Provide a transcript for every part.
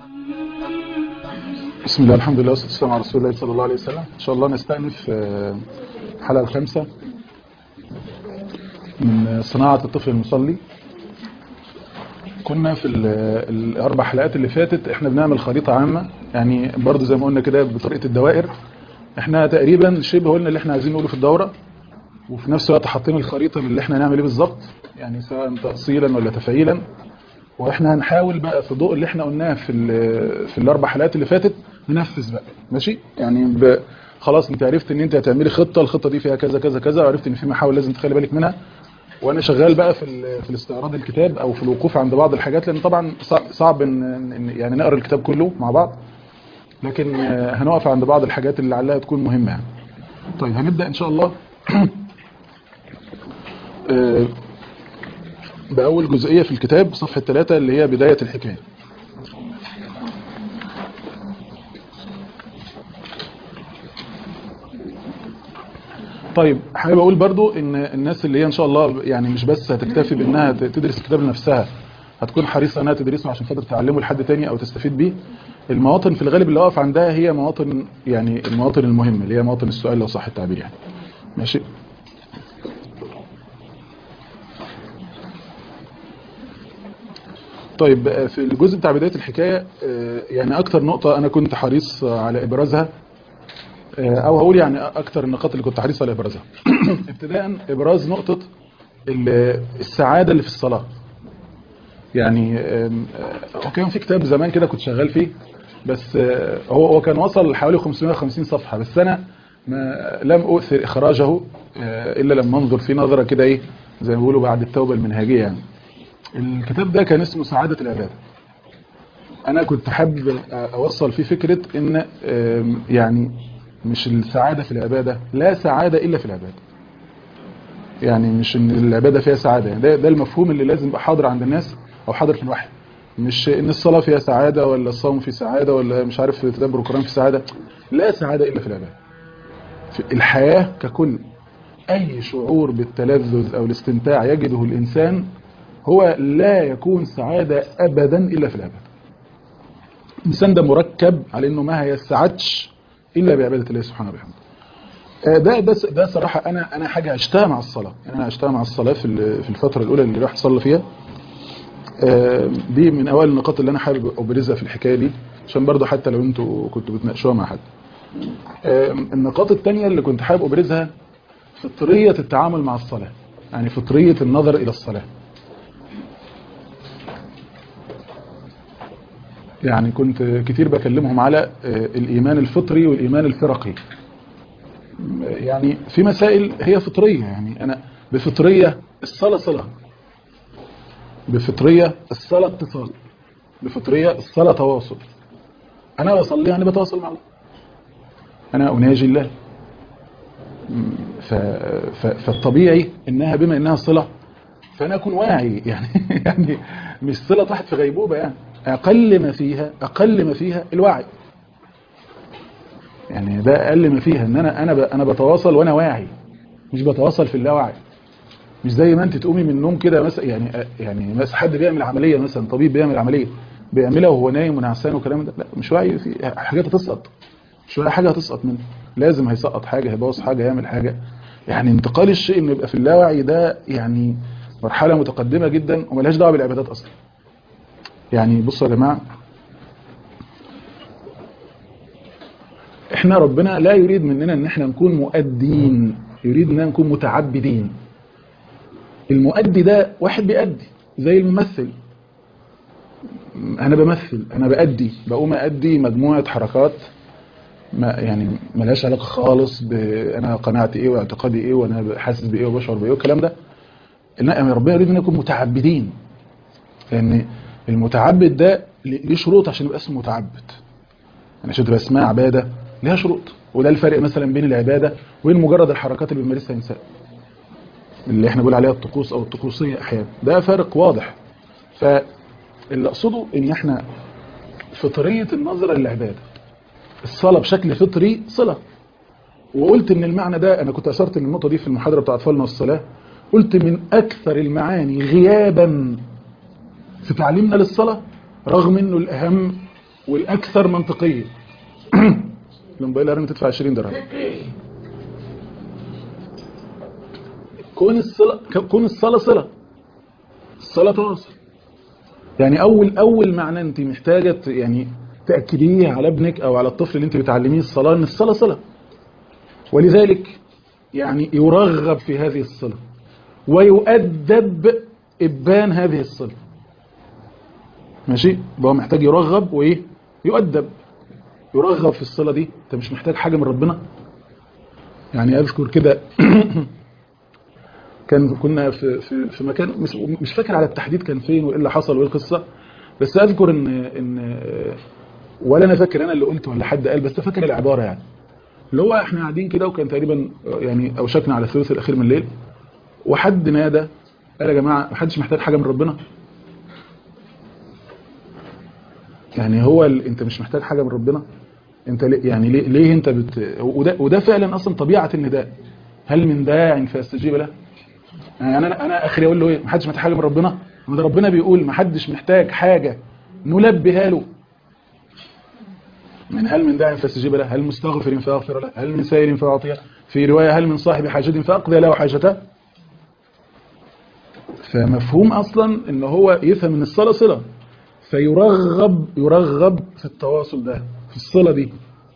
بسم الله الحمد لله والصلاة والسلام على رسول الله صلى الله عليه وسلم إن شاء الله نستأنف آه، الحلقة الخامسة من صناعة الطفل المصلي كنا في ال- الأربع حلقات اللي فاتت احنا بنعمل خريطة عامة يعني برضو زي ما قلنا كده بطريقة الدوائر احنا تقريبا شبه قلنا اللي احنا عايزين نقوله في الدورة وفي نفس الوقت حاطين الخريطة اللي احنا هنعمل ايه بالظبط يعني سواء تأصيلا ولا تفعيلا واحنا هنحاول بقى في ضوء اللي احنا قلناه في ال- في الاربع حلقات اللي فاتت ننفذ بقى ماشي يعني ب... خلاص انت عرفت ان انت هتعملي خطه الخطه دي فيها كذا كذا كذا وعرفت ان في محاور لازم تخلي بالك منها وانا شغال بقى في ال... في الاستعراض الكتاب او في الوقوف عند بعض الحاجات لان طبعا صع- صعب ان إن- يعني نقرا الكتاب كله مع بعض لكن آه، هنقف عند بعض الحاجات اللي لعلها تكون مهمه يعني طيب هنبدا ان شاء الله آه، بأول جزئية في الكتاب صفحة 3 اللي هي بداية الحكاية طيب حابب اقول برضو ان الناس اللي هي ان شاء الله يعني مش بس هتكتفي بانها تدرس الكتاب لنفسها هتكون حريصه انها تدرسه عشان خاطر تعلمه لحد تاني او تستفيد بيه المواطن في الغالب اللي واقف عندها هي مواطن يعني المواطن المهمه اللي هي مواطن السؤال لو صح التعبير يعني ماشي طيب آه، في الجزء بتاع بداية الحكاية آه، يعني أكتر نقطة أنا كنت حريص آه، على إبرازها آه، أو هقول يعني أكتر النقاط اللي كنت حريص على إبرازها ابتداء إبراز نقطة ال- السعادة اللي في الصلاة يعني آم، آه، هو كان في كتاب زمان كده كنت شغال فيه بس آه، هو هو كان وصل لحوالي 550 صفحة بس أنا ما لم أؤثر إخراجه آه، إلا لما أنظر فيه نظرة كده إيه زي ما بيقولوا بعد التوبة المنهجية يعني الكتاب ده كان اسمه سعادة العبادة أنا كنت حابب أوصل فيه فكرة إن آم، يعني مش السعادة في العبادة لا سعادة إلا في العبادة يعني مش إن العبادة فيها سعادة يعني ده, ده المفهوم اللي لازم يبقى حاضر عند الناس أو حاضر في الوحي مش إن الصلاة فيها سعادة ولا الصوم فيه سعادة ولا مش عارف تدبر القرآن فيه سعادة لا سعادة إلا في العبادة في الحياة ككل أي شعور بالتلذذ أو الاستمتاع يجده الإنسان هو لا يكون سعادة أبدا إلا في العبادة الإنسان ده مركب على أنه ما هيسعدش إلا بعبادة الله سبحانه وبحمده آه، ده ده ده صراحة أنا أنا حاجة عشتها مع الصلاة يعني أنا عشتها مع الصلاة في ال- في الفترة الأولى اللي راح أصلي فيها آه، دي من أوائل النقاط اللي أنا حابب أبرزها في الحكاية دي عشان برضو حتى لو أنتوا كنتوا بتناقشوها مع حد آه، النقاط التانية اللي كنت حابب أبرزها فطرية التعامل مع الصلاة يعني فطرية النظر إلى الصلاة يعني كنت كتير بكلمهم على آه، الإيمان الفطري والإيمان الفرقي يعني في مسائل هي فطرية يعني أنا بفطرية الصلاة صلاة بفطرية الصلاة اتصال بفطرية الصلاة تواصل أنا بصلي يعني بتواصل مع الله أنا أناجي الله م، ف... ف... فالطبيعي إنها بما إنها صلة فأنا أكون واعي يعني يعني مش صلة واحد في غيبوبة يعني أقل ما فيها أقل ما فيها الوعي يعني ده أقل ما فيها إن أنا أنا ب... أنا بتواصل وأنا واعي مش بتواصل في اللاوعي مش زي ما أنت تقومي من النوم كده مثلا يعني يعني مثلا حد بيعمل عملية مثلا طبيب بيعمل عملية بيعملها وهو نايم ونعسان والكلام ده لا مش واعي في حاجات هتسقط مش ولا حاجة هتسقط منه لازم هيسقط حاجة هيبوظ حاجة يعمل حاجة يعني انتقال الشيء انه يبقى في اللاوعي ده يعني مرحلة متقدمة جدا وملهاش دعوة بالعبادات اصلا يعني بصوا يا جماعة احنا ربنا لا يريد مننا ان احنا نكون مؤدين يريد اننا نكون متعبدين المؤدي ده واحد بيأدي زي الممثل انا بمثل انا بأدي بقوم أدي مجموعة حركات ما يعني ملهاش علاقة خالص ب انا قناعتي ايه واعتقادي ايه وانا حاسس بايه وبشعر بايه والكلام ده إن ربنا يريد ان نكون متعبدين لان المتعبد ده ليه شروط عشان يبقى اسمه متعبد يعني عشان تبقى اسمها عبادة ليها شروط وده الفرق مثلا بين العبادة وبين مجرد الحركات اللي بيمارسها الانسان اللي احنا بنقول عليها الطقوس او الطقوسية احيانا ده فرق واضح فاللي اقصده ان احنا فطرية النظرة للعبادة الصلاة بشكل فطري صلة وقلت ان المعنى ده انا كنت اثرت النقطة دي في المحاضرة بتاع اطفالنا والصلاة قلت من اكثر المعاني غيابا في تعليمنا للصلاة رغم انه الاهم والاكثر منطقيه الموبايل ارن تدفع 20 درهم كون الصلاه كون الصلاه صله الصلاه تواصل يعني اول اول معنى انت محتاجه ت- يعني تاكديه على ابنك او على الطفل اللي انت بتعلميه الصلاه ان الصلاه صله ولذلك يعني يرغب في هذه الصله ويؤدب ابان هذه الصله ماشي يبقى هو محتاج يرغب وايه يؤدب يرغب في الصله دي انت مش محتاج حاجه من ربنا يعني اذكر كده كان كنا في في في مكان مش مش فاكر على التحديد كان فين وايه اللي حصل وايه القصه بس اذكر ان ان ولا انا فاكر انا اللي قلت ولا حد قال بس فاكر العباره يعني اللي هو احنا قاعدين كده وكان تقريبا يعني اوشكنا على الثلث الاخير من الليل وحد نادى قال يا جماعه محدش محتاج حاجه من ربنا يعني هو ال... انت مش محتاج حاجه من ربنا انت ليه يعني ليه, ليه انت بت... وده وده فعلا اصلا طبيعه النداء هل من داع فاستجيب له يعني انا انا اخري اقول له ايه محدش محتاج حاجه من ربنا ما ده ربنا بيقول محدش محتاج حاجه نلبيها له من هل من داع فاستجيب له هل مستغفر فاغفر له هل من سائل فاعطيه في روايه هل من صاحب حاجه فاقضي له حاجته فمفهوم اصلا ان هو يفهم ان الصلاه صله فيرغب يرغب في التواصل ده في الصله دي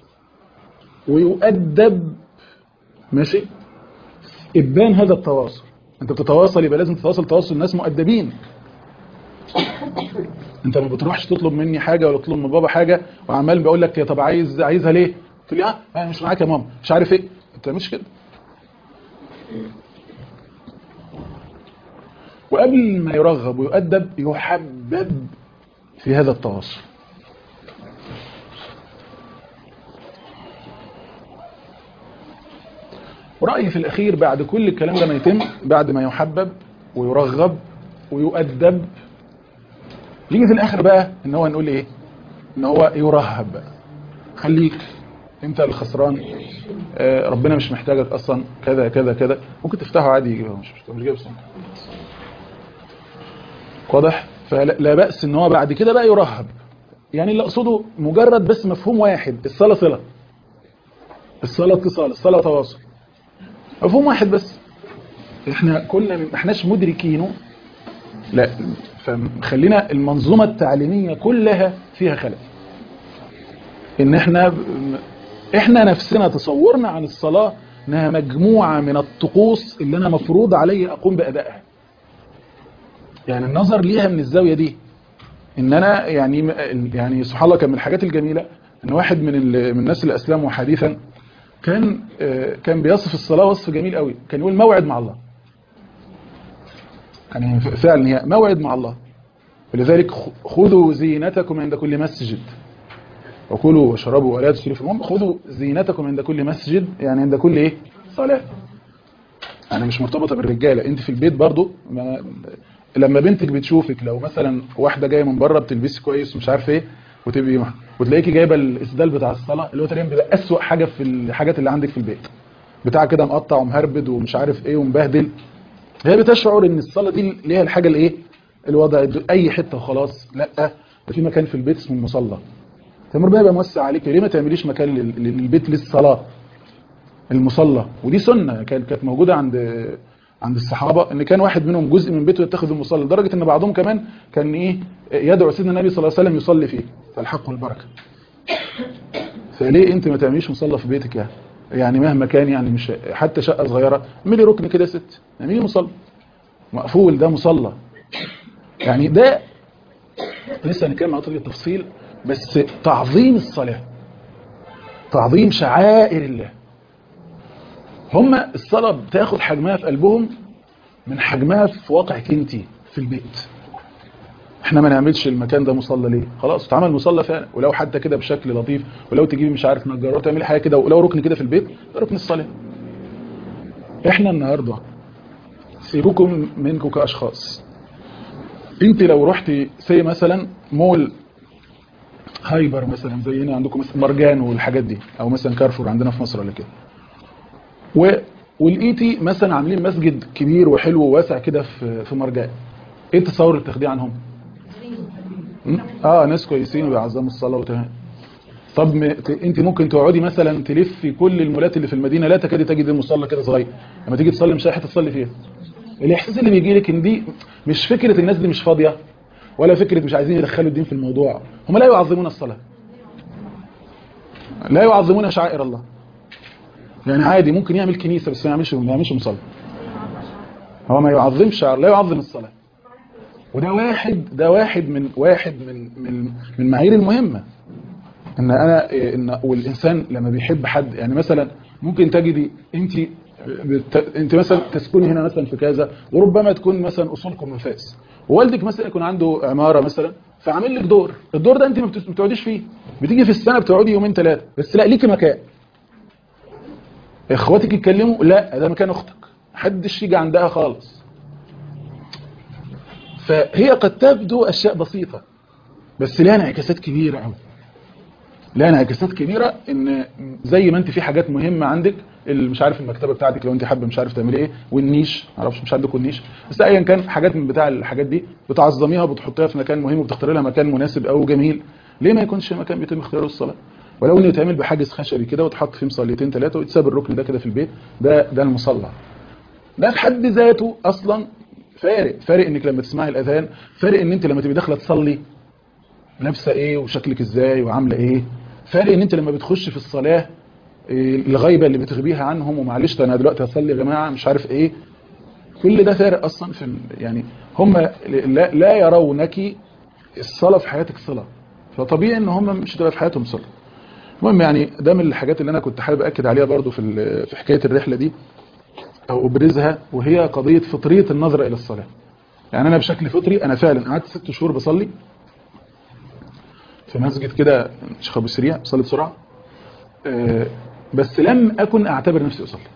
ويؤدب ماشي ابان هذا التواصل انت بتتواصل يبقى لازم تتواصل تواصل الناس مؤدبين انت ما بتروحش تطلب مني حاجه ولا تطلب من بابا حاجه وعمال بقول لك يا طب عايز عايزها ليه تقول لي اه انا مش معاك يا ماما مش عارف ايه انت ما بتعملش كده وقبل ما يرغب ويؤدب يحبب في هذا التواصل ورأيي في الأخير بعد كل الكلام ده ما يتم بعد ما يحبب ويرغب ويؤدب يجي في الآخر بقى إن هو نقول إيه إن هو يرهب بقى خليك أنت الخسران آه ربنا مش محتاجك أصلا كذا كذا كذا ممكن تفتحه عادي يجي مش مش جايب صنع واضح فلا بأس إن هو بعد كده بقى يرهب يعني اللي أقصده مجرد بس مفهوم واحد الصلاة صلة الصلاة اتصال الصلاة تواصل مفهوم واحد بس احنا كنا ما احناش مدركينه لا فخلينا المنظومة التعليمية كلها فيها خلل ان احنا احنا نفسنا تصورنا عن الصلاة انها مجموعة من الطقوس اللي انا مفروض علي اقوم بادائها يعني النظر ليها من الزاوية دي ان انا يعني يعني سبحان الله كان من الحاجات الجميلة ان واحد من من الناس اللي اسلموا حديثا كان كان بيصف الصلاة وصف جميل قوي كان يقول موعد مع الله يعني فعلا هي موعد مع الله ولذلك خذوا زينتكم عند كل مسجد وكلوا واشربوا ولا تسرفوا المهم خذوا زينتكم عند كل مسجد يعني عند كل ايه صلاة يعني مش مرتبطة بالرجالة انت في البيت برضو لما بنتك بتشوفك لو مثلا واحدة جاية من بره بتلبسي كويس ومش عارف ايه وتبقي وتلاقيكي جايبه الاسدال بتاع الصلاه اللي هو تقريبا بيبقى اسوأ حاجه في الحاجات اللي عندك في البيت بتاع كده مقطع ومهربد ومش عارف ايه ومبهدل هي بتشعر ان الصلاه دي ليها الحاجه الايه الوضع اي حته وخلاص لا ده في مكان في البيت اسمه المصلى تمر بقى يبقى موسع عليك ليه ما تعمليش مكان للبيت للصلاه المصلى ودي سنه كانت كانت موجوده عند عند الصحابة ان كان واحد منهم جزء من بيته يتخذ المصلى لدرجة ان بعضهم كمان كان ايه يدعو سيدنا النبي صلى الله عليه وسلم يصلي فيه فالحق والبركة فليه انت ما تعمليش مصلى في بيتك يعني يعني مهما كان يعني مش حتى شقة صغيرة اعملي ركن كده يا ست اعملي مصلى مقفول ده مصلى يعني ده لسه هنتكلم عن طريق التفصيل بس تعظيم الصلاة تعظيم شعائر الله هم الصلاة بتاخد حجمها في قلبهم من حجمها في واقعك انت في البيت احنا ما نعملش المكان ده مصلى ليه خلاص اتعمل مصلى فعلا ولو حتى كده بشكل لطيف ولو تجيبي مش عارف نجار وتعملي حاجه كده ولو ركن كده في البيت ده ركن الصلاه احنا النهارده سيبكم منكم كاشخاص انت لو رحتي سي مثلا مول هايبر مثلا زي هنا عندكم مثلا مرجان والحاجات دي او مثلا كارفور عندنا في مصر ولا كده و ولقيتي مثلا عاملين مسجد كبير وحلو وواسع كده في في مرجان ايه التصور اللي بتاخديه عنهم م? اه ناس كويسين وبيعظموا الصلاه وتمام طب م... ت- انت ممكن تقعدي مثلا تلفي كل المولات اللي في المدينه لا تكادي تجد مصلى كده صغير لما تيجي تصلي مش لاقي حته تصلي فيها الاحساس اللي بيجي لك ان دي مش فكره الناس دي مش فاضيه ولا فكره مش عايزين يدخلوا الدين في الموضوع هم لا يعظمون الصلاه لا يعظمون شعائر الله يعني عادي ممكن يعمل كنيسه بس ما يعملش ما يعملش مصلى هو ما يعظمش شعائر لا يعظم الصلاه وده واحد ده واحد من واحد من من من معايير المهمه ان انا ان والانسان لما بيحب حد يعني مثلا ممكن تجدي انت بت... انت مثلا تسكني هنا مثلا في كذا وربما تكون مثلا اصولكم من فاس ووالدك مثلا يكون عنده عماره مثلا فعامل لك دور الدور ده انت ما بتس- ما بتقعديش فيه بتيجي في السنه بتقعدي يومين ثلاثه بس لا ليكي مكان اخواتك يتكلموا لا ده مكان اختك محدش يجي عندها خالص فهي قد تبدو اشياء بسيطه بس لها انعكاسات كبيره قوي لها انعكاسات كبيره ان زي ما انت في حاجات مهمه عندك اللي مش عارف المكتبه بتاعتك لو انت حابه مش عارف تعملي ايه والنيش معرفش مش عندكم النيش بس ايا كان حاجات من بتاع الحاجات دي بتعظميها وبتحطيها في مكان مهم وبتختاري لها مكان مناسب او جميل ليه ما يكونش مكان بيتم اختياره الصلاه ولو انه يتعمل بحاجز خشبي كده وتحط فيه مصليتين ثلاثه ويتساب الركن ده كده في البيت ده ده المصلى ده في حد ذاته اصلا فارق فارق انك لما تسمعي الاذان فارق ان انت لما تبقي داخله تصلي لابسه ايه وشكلك ازاي وعامله ايه فارق ان انت لما بتخش في الصلاه إيه الغيبه اللي بتغيبيها عنهم ومعلش ده انا دلوقتي هصلي يا جماعه مش عارف ايه كل ده فارق اصلا في ال- يعني هم لا, لا يرونك الصلاه في حياتك صلاه فطبيعي ان هم مش هتبقى في حياتهم صلاه المهم يعني ده من الحاجات اللي انا كنت حابب اكد عليها برضو في ال- في حكايه الرحله دي او ابرزها وهي قضيه فطريه النظره الى الصلاه يعني انا بشكل فطري انا فعلا قعدت ست شهور بصلي في مسجد كده شيخ ابو سريع بصلي بسرعه آه، بس لم اكن اعتبر نفسي اصلي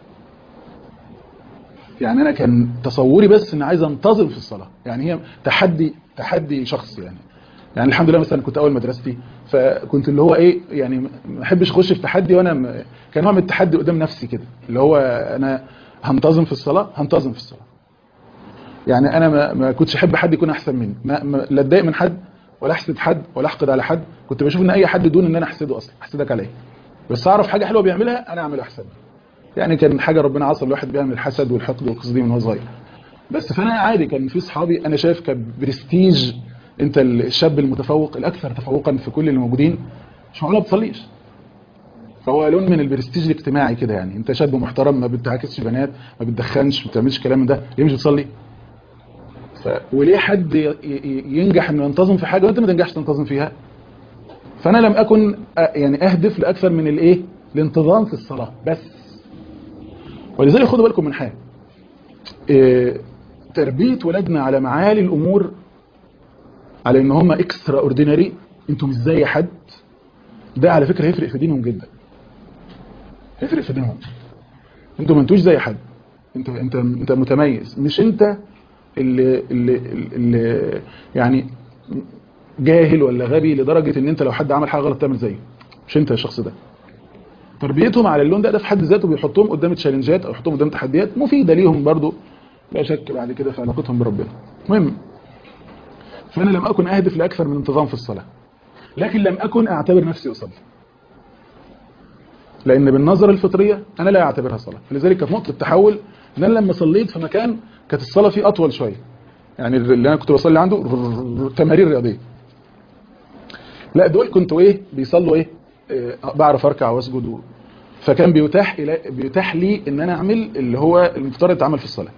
يعني انا كان تصوري بس ان عايز انتظم في الصلاه يعني هي تحدي تحدي شخصي يعني يعني الحمد لله مثلا كنت اول مدرستي فكنت اللي هو ايه يعني ما احبش اخش في تحدي وانا م- كان نوع من التحدي قدام نفسي كده اللي هو انا هنتظم في الصلاه هنتظم في الصلاه يعني انا ما, ما كنتش احب حد يكون احسن مني ما ما- لا اتضايق من حد ولا احسد حد ولا احقد على حد كنت بشوف ان اي حد دون ان انا احسده اصلا احسدك عليه بس اعرف حاجه حلوه بيعملها انا اعملها احسن يعني كان حاجه ربنا عصم الواحد بيعمل الحسد والحقد والقصدي من هو صغير بس فانا عادي كان في اصحابي انا شايف كان برستيج انت الشاب المتفوق الاكثر تفوقا في كل اللي موجودين مش معقوله ما بتصليش فهو لون من البرستيج الاجتماعي كده يعني انت شاب محترم ما بتعاكسش بنات ما بتدخنش ما بتعملش الكلام ده ليه مش بتصلي ف... وليه حد ي... ي- ينجح انه ينتظم في حاجه وانت ما تنجحش تنتظم فيها فانا لم اكن أ- يعني اهدف لاكثر من الايه الانتظام في الصلاه بس ولذلك خدوا بالكم من حاجه إيه، تربيه ولادنا على معالي الامور على ان هم اكسترا اوردينري انتوا مش زي حد ده على فكره هيفرق في دينهم جدا هيفرق في دينهم انتوا ما انتوش زي حد انت انت انت متميز مش انت اللي اللي, اللي يعني جاهل ولا غبي لدرجه ان انت لو حد عمل حاجه غلط تعمل زيه مش انت الشخص ده تربيتهم على اللون ده ده في حد ذاته بيحطهم قدام تشالنجات او يحطهم قدام تحديات مفيده ليهم برضو لا شك بعد كده في علاقتهم بربنا المهم فانا لم اكن اهدف لاكثر من انتظام في الصلاه لكن لم اكن اعتبر نفسي اصلي لان بالنظره الفطريه انا لا اعتبرها صلاه لذلك كانت نقطه التحول ان انا لما صليت في مكان كانت الصلاه فيه اطول شويه يعني اللي انا كنت بصلي عنده تمارين رياضيه لا دول كنتوا ايه بيصلوا ايه آه، بعرف اركع واسجد و... فكان بيتاح إلي... بيتاح لي ان انا اعمل اللي هو المفترض يتعمل في الصلاه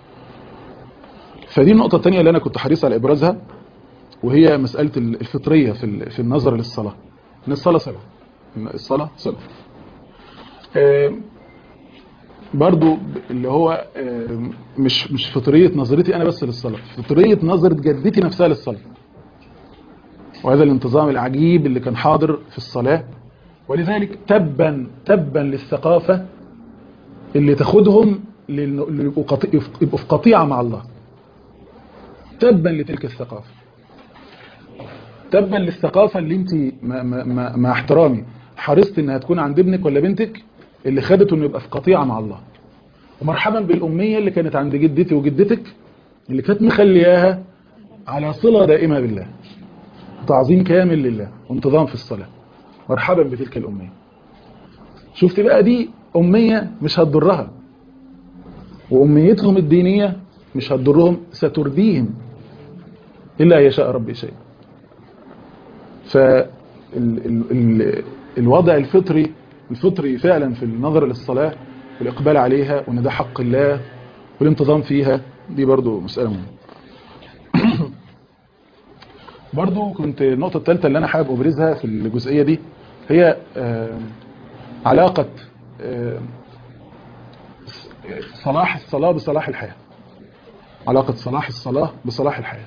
فدي النقطه الثانيه اللي انا كنت حريص على ابرازها وهي مساله الفطريه في ال- في النظر للصلاه ان الصلاه صلاه إن الصلاه صلاه آه، برضو اللي هو آه، مش مش فطريه نظرتي انا بس للصلاه فطريه نظره جدتي نفسها للصلاه وهذا الانتظام العجيب اللي كان حاضر في الصلاة ولذلك تبا تبا للثقافة اللي تاخدهم للن- اللي يبقوا قطي- يبقوا في قطيعة مع الله تبا لتلك الثقافة تبا للثقافة اللي انت مع, مع, مع احترامي حرصت انها تكون عند ابنك ولا بنتك اللي خدته انه يبقى في قطيعة مع الله ومرحبا بالأمية اللي كانت عند جدتي وجدتك اللي كانت مخلياها على صلة دائمة بالله تعظيم كامل لله وانتظام في الصلاة مرحبا بتلك الأمية شفت بقى دي أمية مش هتضرها وأميتهم الدينية مش هتضرهم سترديهم إلا يشاء ربي شيء فالوضع الفطري الفطري فعلا في النظر للصلاة والإقبال عليها وأن ده حق الله والانتظام فيها دي برضو مسألة مهمة برضو كنت النقطة الثالثة اللي أنا حابب أبرزها في الجزئية دي هي علاقة صلاح الصلاة بصلاح الحياة علاقة صلاح الصلاة بصلاح الحياة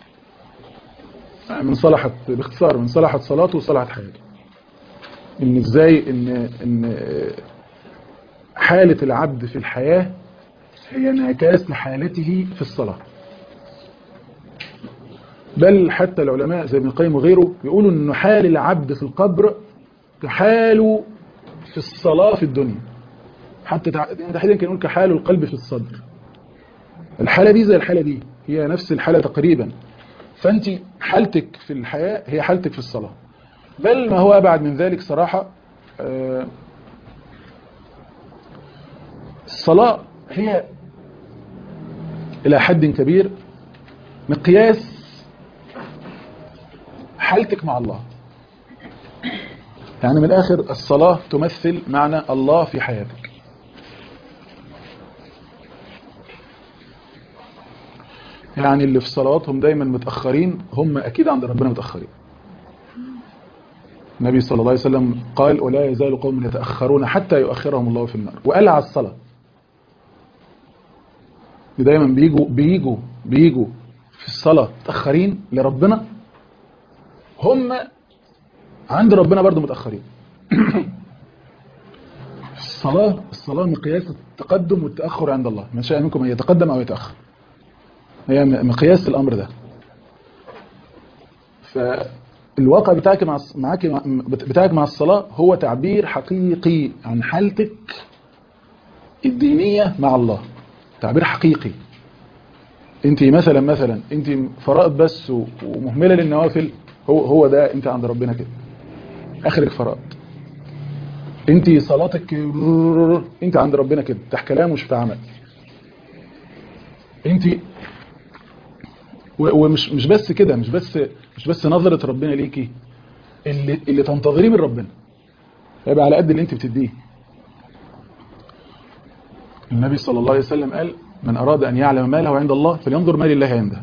من صلحت باختصار من صلحت صلاته وصلحت حياته ان ازاي ان ان حالة العبد في الحياة هي انعكاس لحالته في الصلاة بل حتى العلماء زي ابن القيم وغيره بيقولوا ان حال العبد في القبر كحاله في الصلاة في الدنيا حتى تحديدا كان نقول كحال القلب في الصدر الحالة دي زي الحالة دي هي نفس الحالة تقريبا فأنت حالتك في الحياة هي حالتك في الصلاة بل ما هو أبعد من ذلك صراحة الصلاة هي إلى حد كبير مقياس حالتك مع الله يعني من الآخر الصلاة تمثل معنى الله في حياتك يعني اللي في صلواتهم دايما متأخرين هم أكيد عند ربنا متأخرين النبي صلى الله عليه وسلم قال ولا يزال قوم يتأخرون حتى يؤخرهم الله في النار وقال على الصلاة دايما بيجوا بيجوا بيجوا في الصلاة متأخرين لربنا هم عند ربنا برضو متأخرين الصلاة الصلاة مقياس التقدم والتأخر عند الله من شاء منكم أن يتقدم أو يتأخر هي مقياس الأمر ده فالواقع بتاعك مع معاك بتاعك مع الصلاة هو تعبير حقيقي عن حالتك الدينية مع الله تعبير حقيقي انت مثلا مثلا انت فرائض بس ومهملة للنوافل هو هو ده انت عند ربنا كده اخرك فرائض انت صلاتك انت عند ربنا كده تحت كلام مش في عمل انت ومش مش بس كده مش بس مش بس نظرة ربنا ليكي اللي اللي تنتظريه من ربنا هيبقى على قد اللي انت بتديه النبي صلى الله عليه وسلم قال من أراد أن يعلم ما له عند الله فلينظر ما لله عنده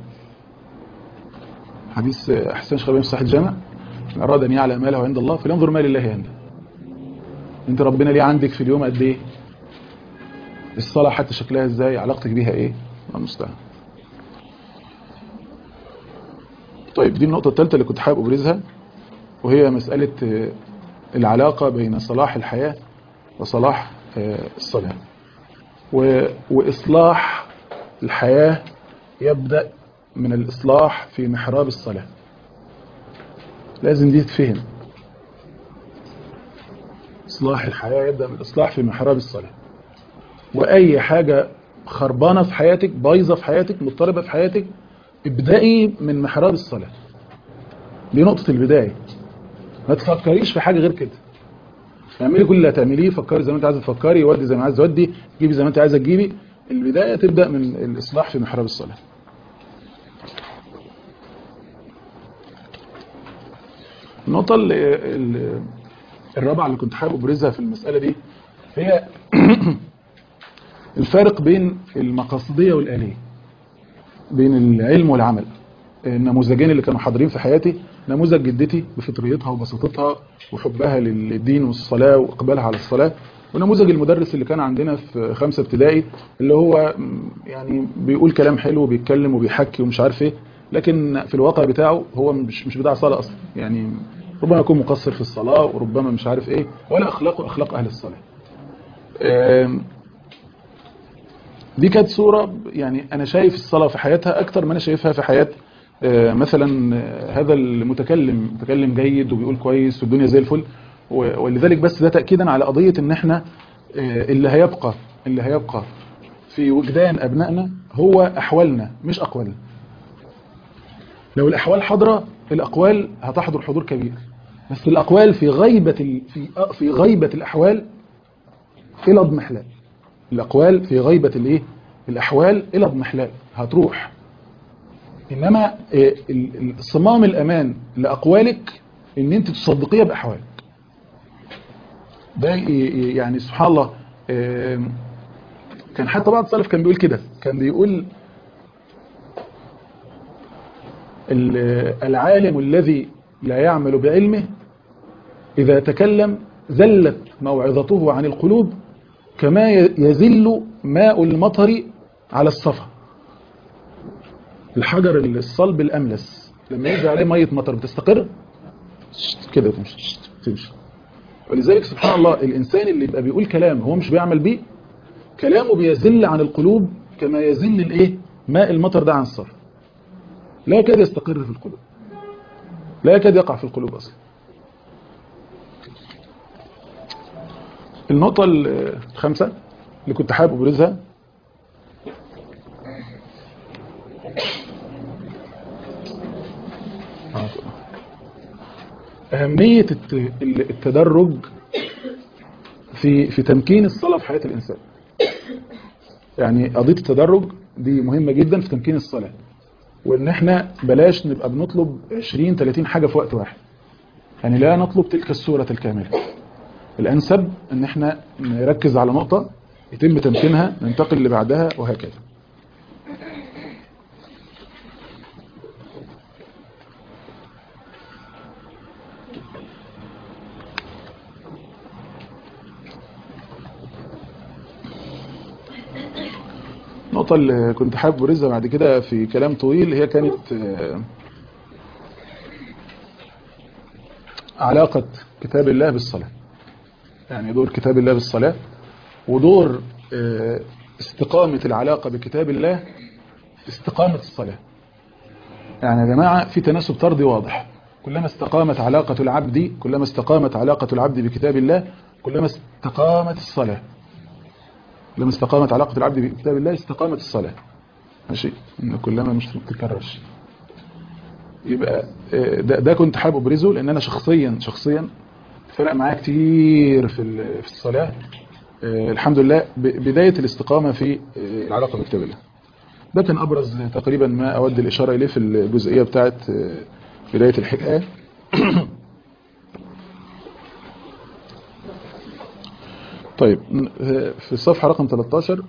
حديث حسين شخبين في صحيح الجامع من أراد أن يعلم ما له عند الله فلينظر ما لله عنده انت ربنا ليه عندك في اليوم قد ايه الصلاة حتى شكلها ازاي علاقتك بيها ايه المستعان طيب دي النقطة الثالثة اللي كنت حابب أبرزها وهي مسألة العلاقة بين صلاح الحياة وصلاح الصلاة وإصلاح الحياة يبدأ من الإصلاح في محراب الصلاة لازم دي تفهم إصلاح الحياة يبدأ من الإصلاح في محراب الصلاة وأي حاجة خربانة في حياتك بايظة في حياتك مضطربة في حياتك ابدأي من محراب الصلاة دي نقطة البداية ما تفكريش في حاجة غير كده اعملي كل اللي هتعمليه فكري زي ما انت عايزه تفكري ودي زي ما عايزه تودي جيبي زي ما انت عايزه تجيبي البداية تبدأ من الإصلاح في محراب الصلاة النقطة الرابعة اللي كنت حابب أبرزها في المسألة دي هي الفارق بين المقاصدية والآلية بين العلم والعمل النموذجين اللي كانوا حاضرين في حياتي نموذج جدتي بفطريتها وبساطتها وحبها للدين والصلاة وإقبالها على الصلاة ونموذج المدرس اللي كان عندنا في خمسة ابتدائي اللي هو يعني بيقول كلام حلو وبيتكلم وبيحكي ومش عارف ايه لكن في الواقع بتاعه هو مش مش بتاع صلاة أصلا يعني ربما يكون مقصر في الصلاة وربما مش عارف ايه ولا أخلاقه أخلاق أهل الصلاة دي كانت صورة يعني أنا شايف الصلاة في حياتها أكتر ما أنا شايفها في حياة مثلا هذا المتكلم متكلم جيد وبيقول كويس والدنيا زي الفل ولذلك بس ده تأكيدا على قضية ان احنا اللي هيبقى اللي هيبقى في وجدان أبنائنا هو أحوالنا مش أقوالنا لو الأحوال حاضرة الأقوال هتحضر حضور كبير بس الأقوال في غيبة ال... في في غيبة الأحوال إلى اضمحلال الأقوال في غيبة الإيه الأحوال إلى اضمحلال هتروح إنما إيه، ال- ال- صمام الأمان لأقوالك إن أنت تصدقيها بأحوالك ده ي- ي- يعني سبحان الله آم، كان حتى بعض السلف كان بيقول كده كان بيقول ال- العالم الذي لا يعمل بعلمه إذا تكلم زلت موعظته عن القلوب كما ي- يزل ماء المطر على الصفا الحجر الصلب الأملس لما ينزل عليه مية مطر بتستقر كده تمشي تمشي ولذلك سبحان الله الإنسان اللي يبقى بيقول كلام هو مش بيعمل بيه كلامه بيزل عن القلوب كما يزل الايه ماء المطر ده عن الصرف لا يكاد يستقر في القلوب لا يكاد يقع في القلوب اصلا النقطة الخامسة اللي كنت حابب ابرزها أهمية الت- التدرج في في تمكين الصلاة في حياة الإنسان يعني قضية التدرج دي مهمة جدا في تمكين الصلاة وإن احنا بلاش نبقى بنطلب 20 30 حاجة في وقت واحد يعني لا نطلب تلك السورة الكاملة الأنسب إن احنا نركز على نقطة يتم تمكينها ننتقل اللي بعدها وهكذا النقطة اللي كنت حابب أبرزها بعد كده في كلام طويل هي كانت آه، علاقة كتاب الله بالصلاة يعني دور كتاب الله بالصلاة ودور آه، استقامة العلاقة بكتاب الله في استقامة الصلاة يعني يا جماعة في تناسب طردي واضح كلما استقامت علاقة العبد كلما استقامت علاقة العبد بكتاب الله كلما استقامت الصلاة لما استقامت علاقة العبد بكتاب الله استقامت الصلاة ماشي ان كلما مش تتكررش يبقى آه، ده, ده كنت حابب ابرزه لان انا شخصيا شخصيا فرق معايا كتير في ال- في الصلاة آه، الحمد لله ب- بداية الاستقامة في آه، العلاقة بكتاب الله ده كان ابرز تقريبا ما اود الاشارة اليه في الجزئية بتاعت آه، بداية الحكاية طيب ن- آه، في الصفحة رقم 13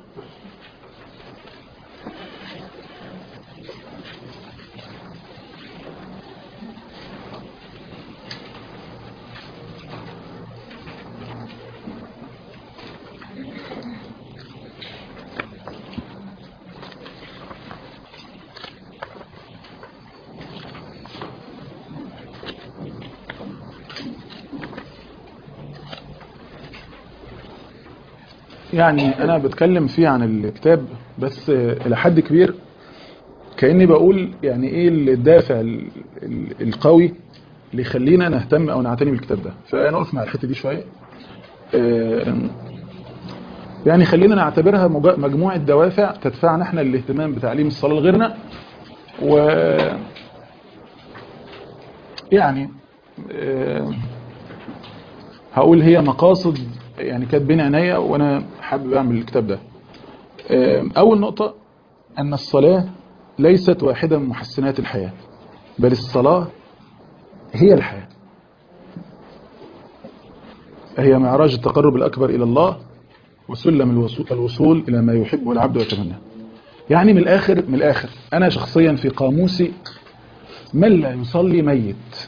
يعني انا بتكلم فيه عن الكتاب بس آه، الى حد كبير كاني بقول يعني ايه الدافع ال- ال- القوي اللي يخلينا نهتم او نعتني بالكتاب ده فانا اقف مع الحته دي شويه آه، يعني خلينا نعتبرها مج- مجموعه دوافع تدفعنا احنا للاهتمام بتعليم الصلاه لغيرنا و يعني آه، هقول هي مقاصد يعني كانت بين عينيا وانا حابب اعمل الكتاب ده آه، اول نقطة ان الصلاة ليست واحدة من محسنات الحياة بل الصلاة هي الحياة هي معراج التقرب الاكبر الى الله وسلم الوصول, الوصول الى ما يحبه العبد ويتمناه يعني من الاخر من الاخر انا شخصيا في قاموسي من لا يصلي ميت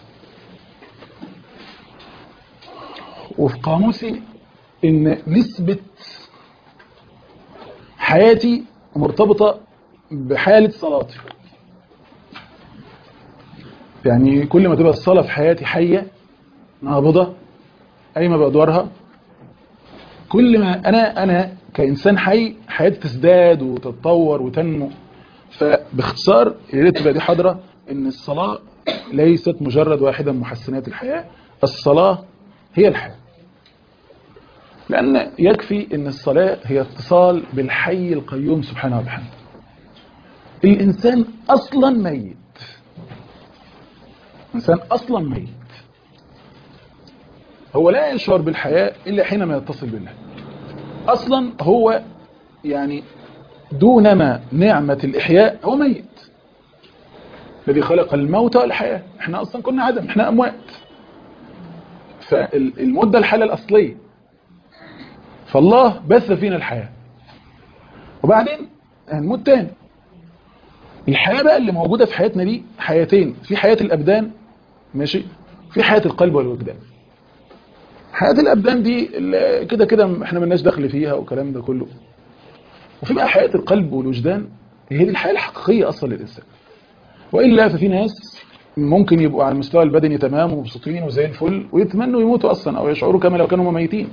وفي قاموسي ان نسبة حياتي مرتبطة بحالة صلاتي يعني كل ما تبقى الصلاة في حياتي حية نابضة قايمة بأدوارها كل ما أنا أنا كإنسان حي حياتي تزداد وتتطور وتنمو فباختصار يا ريت تبقى دي حاضرة إن الصلاة ليست مجرد واحدة من محسنات الحياة الصلاة هي الحياة لأن يكفي أن الصلاة هي اتصال بالحي القيوم سبحانه وتعالى الإنسان أصلا ميت إنسان أصلا ميت هو لا يشعر بالحياة إلا حينما يتصل بالله أصلا هو يعني دونما نعمة الإحياء هو ميت الذي خلق الموت والحياة احنا أصلا كنا عدم احنا أموات فالمدة الحالة الأصلية فالله بث فينا الحياة وبعدين هنموت تاني الحياة بقى اللي موجودة في حياتنا دي حياتين في حياة الأبدان ماشي في حياة القلب والوجدان حياة الأبدان دي كده كده احنا ملناش دخل فيها والكلام ده كله وفي بقى حياة القلب والوجدان هي دي الحياة الحقيقية أصلا للإنسان وإلا ففي ناس ممكن يبقوا على المستوى البدني تمام ومبسوطين وزي الفل ويتمنوا يموتوا أصلا أو يشعروا كما لو كانوا ميتين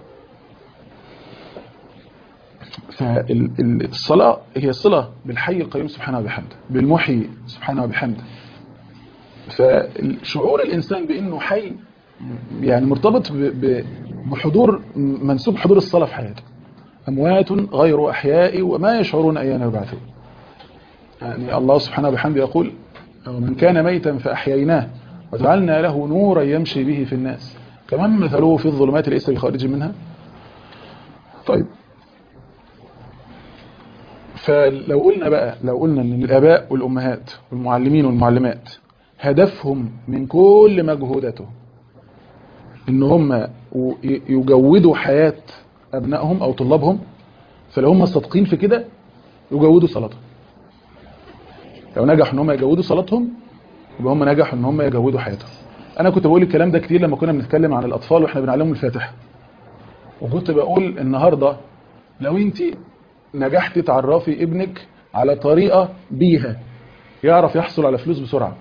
فالصلاة هي صلة بالحي القيوم سبحانه وبحمده بالمحيي سبحانه وبحمده فشعور الإنسان بأنه حي يعني مرتبط بحضور منسوب حضور الصلاة في حياته أموات غير أحياء وما يشعرون أيان يبعثون يعني الله سبحانه وبحمده يقول ومن كان ميتا فأحييناه وجعلنا له نورا يمشي به في الناس كمن مثله في الظلمات ليس بخارج منها طيب فلو قلنا بقى لو قلنا ان الاباء والامهات والمعلمين والمعلمات هدفهم من كل مجهوداتهم ان هم يجودوا حياة ابنائهم او طلابهم فلو هم صادقين في كده يجودوا صلاتهم لو نجحوا ان هم يجودوا صلاتهم يبقى هم نجحوا ان هم يجودوا حياتهم انا كنت بقول الكلام ده كتير لما كنا بنتكلم عن الاطفال واحنا بنعلمهم الفاتحه وكنت بقول النهارده لو انت نجحتي تعرفي ابنك على طريقه بيها يعرف يحصل على فلوس بسرعه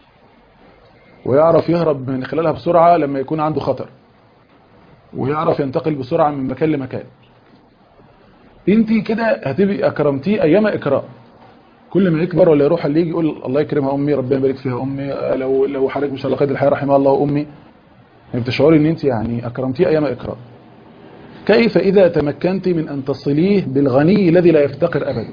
ويعرف يهرب من خلالها بسرعه لما يكون عنده خطر ويعرف ينتقل بسرعه من مكان لمكان انت كده هتبقي اكرمتيه ايام اكرام كل ما يكبر ولا يروح اللي يجي يقول الله يكرمها امي ربنا يبارك فيها امي لو لو حضرتك مش على قيد الحياه رحمها الله امي يعني بتشعري ان انت يعني اكرمتيه ايام اكرام كيف اذا تمكنت من ان تصليه بالغني الذي لا يفتقر ابدا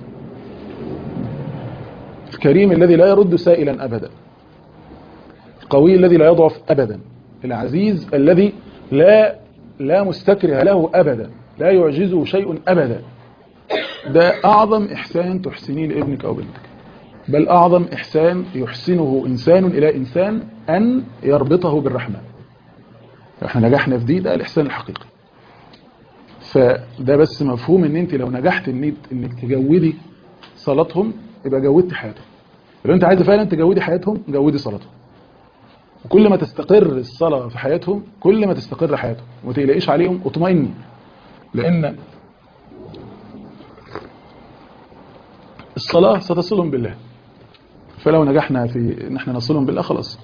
الكريم الذي لا يرد سائلا ابدا القوي الذي لا يضعف ابدا العزيز الذي لا لا مستكره له ابدا لا يعجزه شيء ابدا ده أعظم إحسان تحسنيه لابنك أو بنتك بل أعظم إحسان يحسنه إنسان إلى إنسان أن يربطه بالرحمة احنا نجحنا في دي ده الإحسان الحقيقي فده بس مفهوم ان انت لو نجحت ان انك تجودي صلاتهم يبقى جودتي حياتهم لو انت عايزه فعلا تجودي حياتهم جودي صلاتهم وكل ما تستقر الصلاة في حياتهم كل ما تستقر حياتهم وما تقلقيش عليهم اطمئني لان الصلاة ستصلهم بالله فلو نجحنا في ان احنا نصلهم بالله خلاص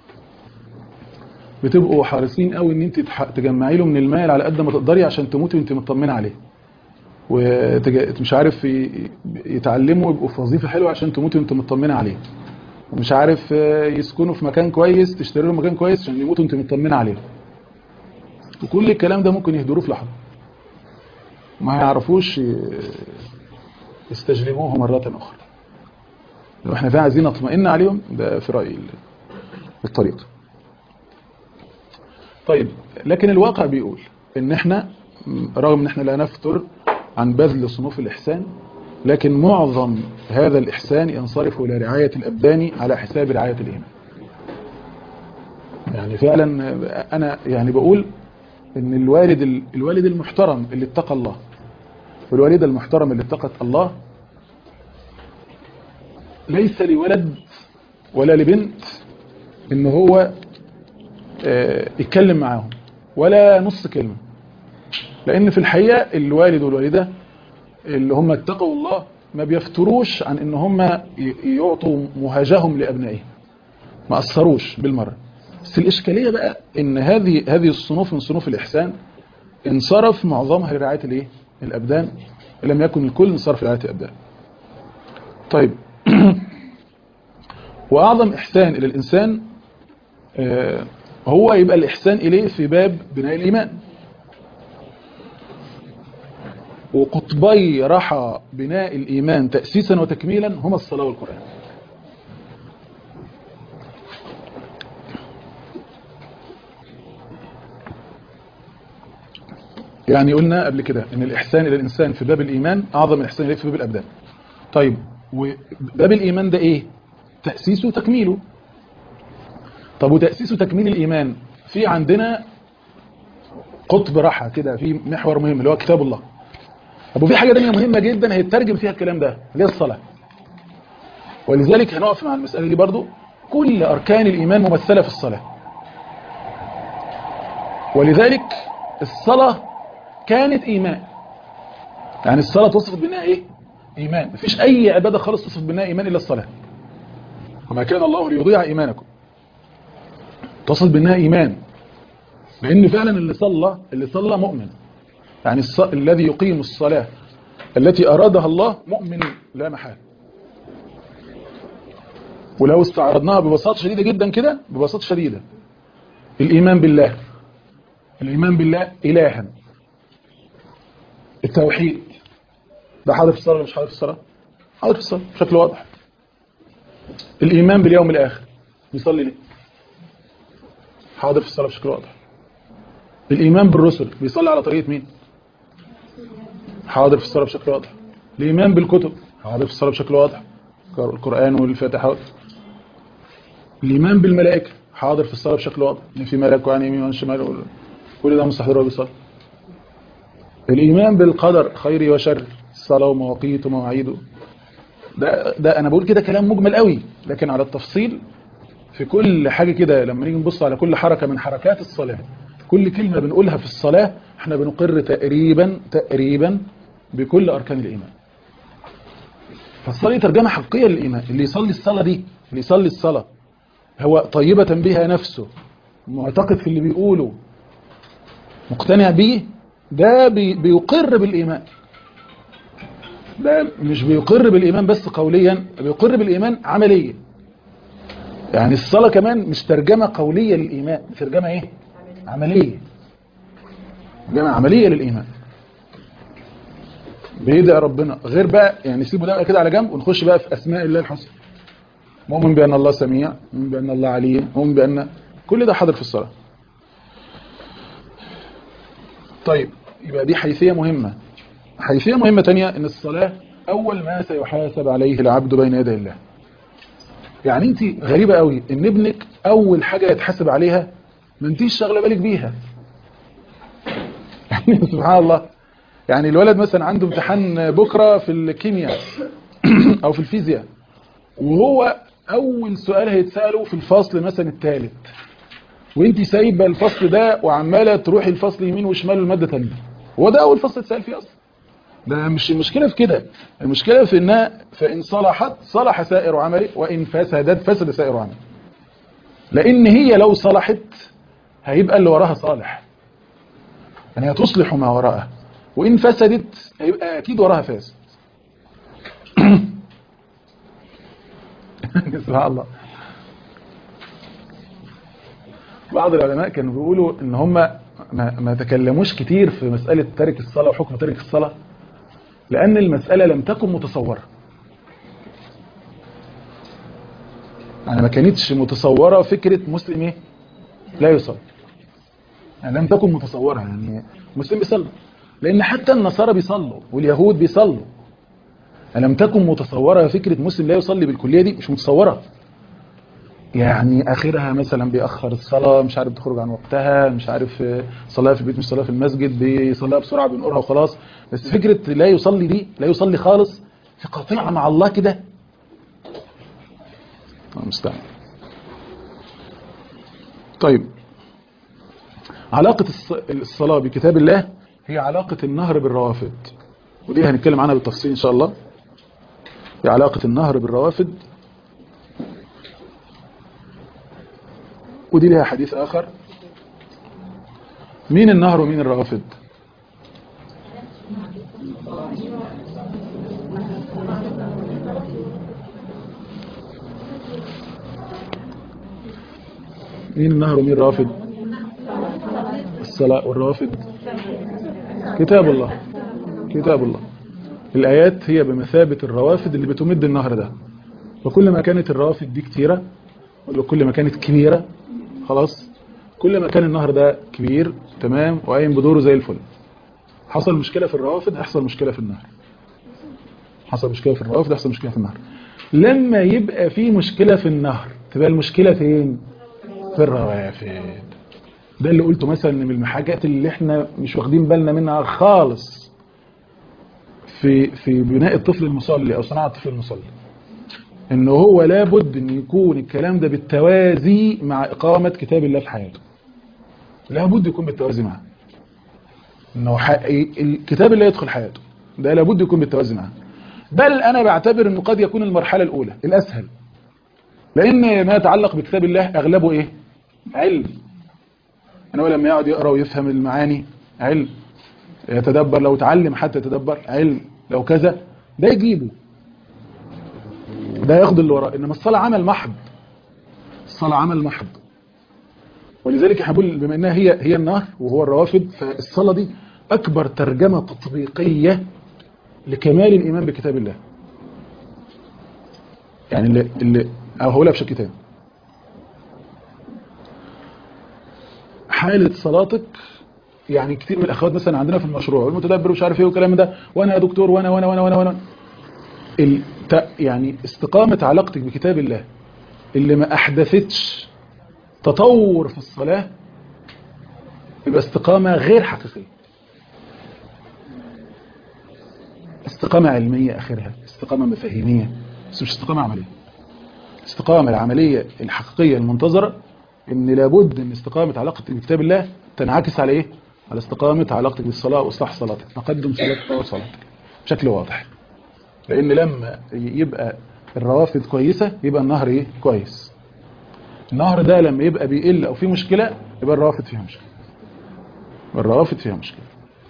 بتبقوا حريصين قوي ان انت تجمعي له من المال على قد ما تقدري عشان تموتي وانت مطمنه عليه ومش عارف يتعلموا يبقوا في وظيفه حلوه عشان تموتي وانت مطمنه عليه ومش عارف يسكنوا في مكان كويس تشتري لهم مكان كويس عشان يموتوا وانت مطمنه عليه وكل الكلام ده ممكن يهدروه في لحظه ما يعرفوش يستجلبوه مرة أخرى لو احنا فعلا عايزين نطمئن عليهم ده في رأيي الطريق طيب لكن الواقع بيقول ان احنا رغم ان احنا لا نفتر عن بذل صنوف الإحسان لكن معظم هذا الإحسان ينصرف إلى رعاية الأبدان على حساب رعاية الإيمان يعني فعلا أنا يعني بقول ان الوالد الوالد المحترم اللي اتقى الله والوالدة المحترمة اللي اتقت الله ليس لولد ولا لبنت ان هو يتكلم معاهم ولا نص كلمة لان في الحقيقة الوالد والوالدة اللي هم اتقوا الله ما بيفتروش عن ان هم يعطوا مهاجهم لابنائهم ما اثروش بالمرة بس الاشكالية بقى ان هذه هذه الصنوف من صنوف الاحسان انصرف معظمها لرعاية الايه الابدان لم يكن الكل انصرف لرعاية الابدان طيب واعظم احسان الى الانسان هو يبقى الاحسان اليه في باب بناء الايمان وقطبي رحى بناء الايمان تاسيسا وتكميلا هما الصلاه والقران يعني قلنا قبل كده ان الاحسان الى الانسان في باب الايمان اعظم من الاحسان اليه في باب الابدان طيب وباب الايمان ده ايه تاسيسه وتكميله طب وتاسيسه وتكميل الايمان في عندنا قطب راحه كده في محور مهم اللي هو كتاب الله طب وفي حاجه ثانيه مهمه جدا هيترجم فيها الكلام ده اللي هي الصلاه ولذلك هنقف مع المساله دي برضو كل اركان الايمان ممثله في الصلاه ولذلك الصلاه كانت ايمان يعني الصلاه توصفت بانها ايه ايمان مفيش اي عباده خالص توصف بانها ايمان الا الصلاه وما كان الله ليضيع ايمانكم توصف بانها ايمان لان فعلا اللي صلى اللي صلى مؤمن يعني الص... الذي يقيم الصلاه التي ارادها الله مؤمن لا محال ولو استعرضناها ببساطه شديده جدا كده ببساطه شديده الايمان بالله الايمان بالله الها التوحيد ده حاضر في الصلاه ولا مش حاضر في الصلاه حاضر في الصلاه بشكل واضح الايمان باليوم الاخر بيصلي ليه حاضر في الصلاه بشكل واضح الايمان بالرسل بيصلي على طريقه مين حاضر في الصلاه بشكل واضح الايمان بالكتب حاضر في الصلاه بشكل واضح القران والفاتحه الايمان بالملائكه حاضر في الصلاه بشكل واضح ان في ملك وعن يمين وعن شمال كل ده مستحضر وهو بيصلي الايمان بالقدر خيري وشر الصلاه ومواقيت ومواعيد ده ده انا بقول كده كلام مجمل قوي لكن على التفصيل في كل حاجه كده لما نيجي نبص على كل حركه من حركات الصلاه كل كلمه بنقولها في الصلاه احنا بنقر تقريبا تقريبا بكل اركان الايمان فالصلاه ترجمه حقيقيه للايمان اللي يصلي الصلاه دي اللي يصلي الصلاه هو طيبه بها نفسه معتقد في اللي بيقوله مقتنع بيه ده بي بيقر بالإيمان ده مش بيقر بالإيمان بس قوليا بيقر بالإيمان عمليا يعني الصلاة كمان مش ترجمة قولية للإيمان ترجمة إيه عملية ترجمة عملية للإيمان بيدعي ربنا غير بقى يعني سيبه ده كده على جنب ونخش بقى في أسماء الله الحسنى مؤمن بأن الله سميع مؤمن بأن الله عليم مؤمن بأن كل ده حاضر في الصلاة طيب يبقى دي حيثية مهمة حيثية مهمة تانية ان الصلاة اول ما سيحاسب عليه العبد بين يدي الله يعني انت غريبة قوي ان ابنك اول حاجة يتحاسب عليها ما انتيش شغله بالك بيها يعني سبحان الله يعني الولد مثلا عنده امتحان بكرة في الكيمياء او في الفيزياء وهو اول سؤال هيتسأله في الفصل مثلا الثالث وانت سايبه الفصل ده وعماله تروحي الفصل يمين وشمال الماده ثانيه هو ده اول فصل تسال فيه اصلا ده مش المشكله في كده المشكله في انها فان صلحت صلح سائر عمله وان فسدت فسد سائر عمله لان هي لو صلحت هيبقى اللي وراها صالح يعني هي تصلح ما وراءها وان فسدت هيبقى اكيد وراها فاسد سبحان الله بعض العلماء كانوا بيقولوا ان هم ما, ما تكلموش كتير في مسألة ترك الصلاة وحكم ترك الصلاة لأن المسألة لم تكن متصورة يعني ما كانتش متصورة فكرة مسلم ايه لا يصلي يعني لم تكن متصورة يعني مسلم بيصلي لأن حتى النصارى بيصلوا واليهود بيصلوا لم تكن متصورة فكرة مسلم لا يصلي بالكلية دي مش متصورة يعني اخرها مثلا بيأخر الصلاة مش عارف تخرج عن وقتها مش عارف صلاة في البيت مش صلاة في المسجد بيصليها بسرعة بنقولها وخلاص بس فكرة لا يصلي دي لا يصلي خالص في قطيعة مع الله كده مستعد طيب علاقة الصلاة بكتاب الله هي علاقة النهر بالروافد ودي هنتكلم عنها بالتفصيل ان شاء الله هي علاقة النهر بالروافد ودي لها حديث آخر مين النهر ومين الروافد مين النهر ومين الروافد الصلاة والروافد كتاب الله كتاب الله الآيات هي بمثابة الروافد اللي بتمد النهر ده وكل ما كانت الروافد دي كتيرة وكل ما كانت كبيرة خلاص كل ما كان النهر ده كبير تمام وقايم بدوره زي الفل حصل مشكلة في الروافد هيحصل مشكلة في النهر حصل مشكلة في الروافد هيحصل مشكلة في النهر لما يبقى في مشكلة في النهر تبقى المشكلة فين في الروافد ده اللي قلته مثلا من الحاجات اللي احنا مش واخدين بالنا منها خالص في في بناء الطفل المصلي او صناعه الطفل المصلي ان هو لابد ان يكون الكلام ده بالتوازي مع اقامه كتاب الله في حياته لابد يكون بالتوازي معاه انه ح... الكتاب اللي يدخل حياته ده لابد يكون بالتوازي معاه بل انا بعتبر انه قد يكون المرحله الاولى الاسهل لان ما يتعلق بكتاب الله اغلبه ايه علم انه لما يقعد يقرا ويفهم المعاني علم يتدبر لو تعلم حتى يتدبر علم لو كذا ده يجيبه ده ياخد اللي وراه انما الصلاه عمل محض الصلاه عمل محض ولذلك هقول بما انها هي هي النهر وهو الروافد فالصلاه دي اكبر ترجمه تطبيقيه لكمال الايمان بكتاب الله يعني اللي, اللي او هقولها بشكل تاني حالة صلاتك يعني كتير من الاخوات مثلا عندنا في المشروع والمتدبر ومش عارف ايه والكلام ده وانا يا دكتور وانا وانا وانا وانا وانا الت... يعني استقامة علاقتك بكتاب الله اللي ما احدثتش تطور في الصلاة يبقى استقامة غير حقيقية استقامة علمية اخرها استقامة مفاهيمية بس مش استقامة عملية الاستقامة العملية الحقيقية المنتظرة ان لابد ان استقامة علاقتك بكتاب الله تنعكس على ايه على استقامة علاقتك بالصلاة واصلاح صلاتك تقدم صلاتك وصلاتك بشكل واضح لان لما يبقى الروافد كويسة يبقى النهر ايه كويس النهر ده لما يبقى بيقل او فيه مشكلة يبقى الروافد فيها مشكلة الروافد فيها مشكلة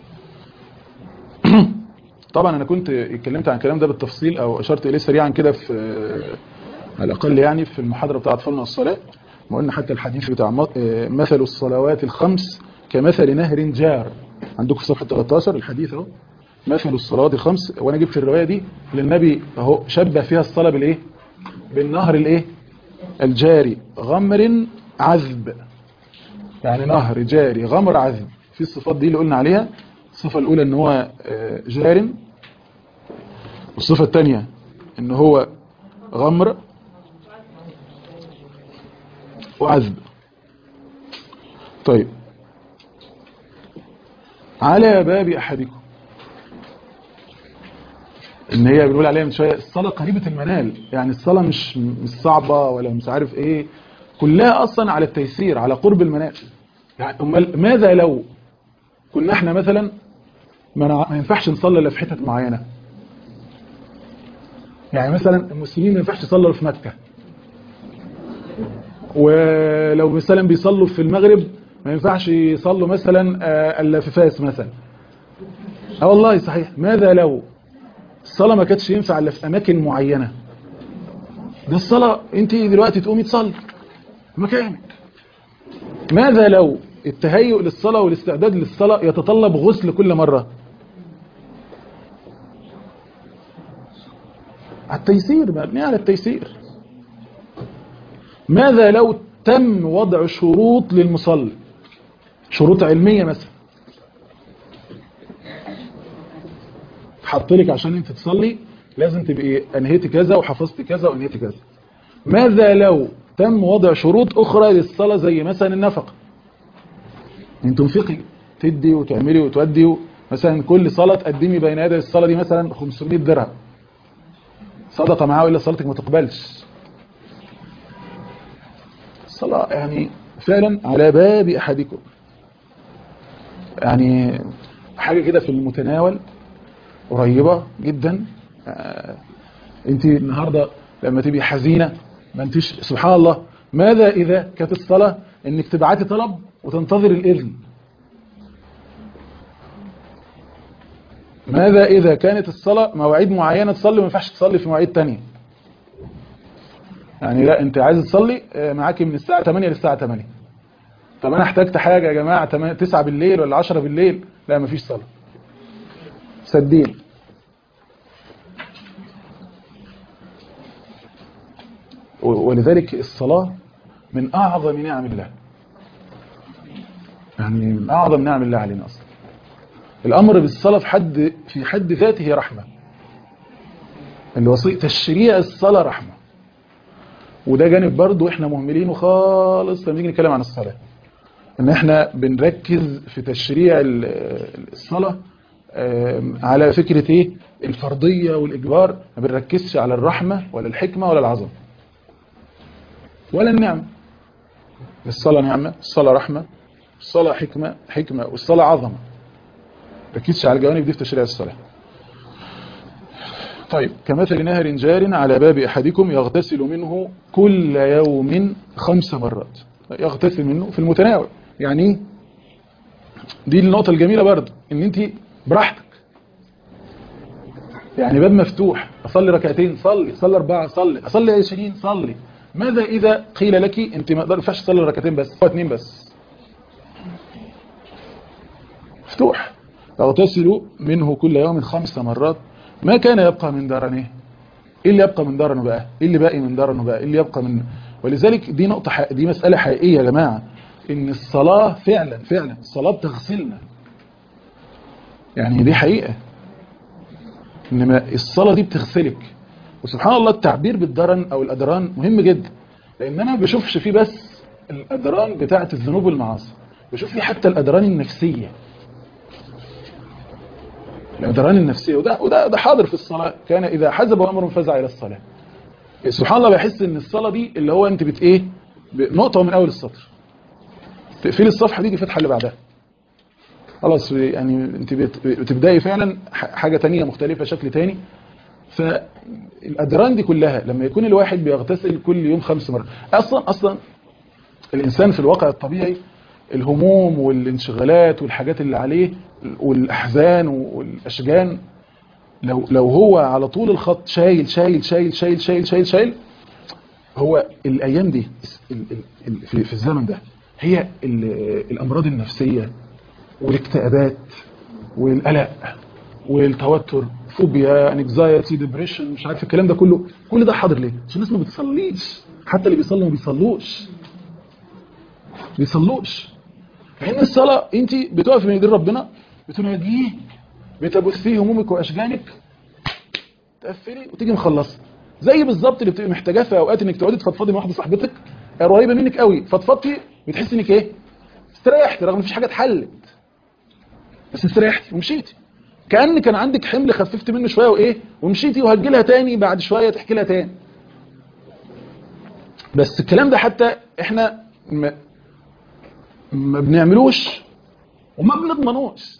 طبعا انا كنت اتكلمت عن الكلام ده بالتفصيل او اشرت اليه سريعا كده في على الاقل يعني في المحاضرة بتاعت فن الصلاة وقلنا حتى الحديث بتاع مثل الصلوات الخمس كمثل نهر جار عندكم في صفحة 13 الحديث اهو مثل الصلوات الخمس وانا جبت الرواية دي للنبي اهو شبه فيها الصلاة بالايه بالنهر الايه الجاري غمر عذب يعني نهر جاري غمر عذب في الصفات دي اللي قلنا عليها الصفة الاولى ان هو جار والصفة الثانية ان هو غمر وعذب طيب على باب أحدكم ان هي بنقول عليها من شوية الصلاة قريبة المنال يعني الصلاة مش مش صعبة ولا مش عارف ايه كلها اصلا على التيسير على قرب المنال يعني امال ماذا لو كنا احنا مثلا ما ينفعش نصلي الا في حتت معينة يعني مثلا المسلمين ما ينفعش يصلوا في مكة ولو مثلا بيصلوا في المغرب ما ينفعش يصلوا مثلا الا في فاس مثلا اه والله صحيح ماذا لو الصلاة ما كانتش ينفع الا في اماكن معينة ده الصلاة انت دلوقتي تقومي تصلي في مكانك ماذا لو التهيؤ للصلاة والاستعداد للصلاة يتطلب غسل كل مرة على التيسير مبني على التيسير ماذا لو تم وضع شروط للمصلي شروط علمية مثلا حط لك عشان انت تصلي لازم تبقي انهيتي كذا وحفظتي كذا وانهيتي كذا ماذا لو تم وضع شروط اخرى للصلاة زي مثلا النفقة انت تنفقي تدي وتعملي وتودي مثلا كل صلاة تقدمي بين يدي الصلاة دي مثلا 500 درهم صدقة معاه وإلا صلاتك ما تقبلش الصلاة يعني فعلا على باب أحدكم يعني حاجة كده في المتناول قريبة جدا آه انت النهاردة لما تبقي حزينة ما انتش سبحان الله ماذا إذا كانت الصلاة انك تبعتي طلب وتنتظر الإذن ماذا إذا كانت الصلاة مواعيد معينة تصلي وما ينفعش تصلي في مواعيد تانية يعني لا انت عايز تصلي معاكي من الساعة 8 للساعة 8 طب انا احتاجت حاجة يا جماعة 9 بالليل ولا 10 بالليل لا مفيش صلاة سدين ولذلك الصلاة من أعظم نعم الله يعني من أعظم نعم الله علينا أصلا الامر بالصلاه في حد في حد ذاته هي رحمه الوصي تشريع الصلاه رحمه وده جانب برضه احنا مهملينه خالص لما نيجي نتكلم عن الصلاه ان احنا بنركز في تشريع ال- الصلاه آم، على فكره ايه الفرضيه والاجبار ما بنركزش على الرحمه ولا الحكمه ولا العظمه ولا النعمه الصلاه نعمه الصلاه رحمه الصلاه حكمه حكمه والصلاه عظمه ركزش على الجوانب دي في تشريع الصلاه طيب كمثل نهر جار على باب أحدكم يغتسل منه كل يوم خمس مرات يغتسل منه في المتناول يعني إيه؟ دي النقطة الجميلة برضه ان انت براحتك يعني باب مفتوح اصلي ركعتين صلي صلي اربعة صلي اصلي عشرين صلي ماذا اذا قيل لك انت ما ينفعش تصلي ركعتين بس او اتنين بس مفتوح تغتسل منه كل يوم خمس مرات ما كان يبقى من درنه ايه اللي يبقى من درنه بقى ايه اللي باقي من درنه بقى ايه اللي يبقى من ولذلك دي نقطة حق... دي مسألة حقيقية يا جماعة ان الصلاة فعلا فعلا الصلاة بتغسلنا يعني دي حقيقة انما الصلاة دي بتغسلك وسبحان الله التعبير بالدرن او الادران مهم جدا لان انا ما بشوفش فيه بس الادران بتاعة الذنوب والمعاصي بشوف فيه حتى الادران النفسية الادران النفسية وده, وده ده حاضر في الصلاة كان اذا حزب امر فزع الى الصلاة سبحان الله بحس ان الصلاة دي اللي هو انت بت ايه نقطة من اول السطر تقفلي الصفحة دي دي فتحة اللي بعدها خلاص يعني انت بت- بتبداي فعلا ح- حاجة تانية مختلفة شكل تاني فالادران دي كلها لما يكون الواحد بيغتسل كل يوم خمس مرات اصلا اصلا الانسان في الواقع الطبيعي الهموم والانشغالات والحاجات اللي عليه والاحزان والاشجان لو لو هو على طول الخط شايل شايل شايل شايل شايل شايل شايل هو الايام دي ال- ال- ال- في في الزمن ده هي ال- الامراض النفسيه والاكتئابات والقلق والتوتر فوبيا انكزايتي ديبريشن مش عارف الكلام ده كله كل ده حاضر ليه عشان الناس ما بتصليش حتى اللي بيصلوا ما بيصلوش بيصلوش لان الصلاه انت بتقف من ايدين ربنا بتناديه بتبثيه همومك واشجانك تقفلي وتيجي مخلصه زي بالظبط اللي بتبقي محتاجاه في اوقات انك تقعدي تفضفضي مع واحده صاحبتك قريبه منك قوي فضفضتي بتحسي انك ايه استريحتي رغم مفيش حاجه اتحلت بس استريحتي ومشيتي كأن كان عندك حمل خففت منه شويه وايه ومشيتي وهتجي لها تاني بعد شويه تحكي لها تاني بس الكلام ده حتى احنا ما, ما بنعملوش وما بنضمنوش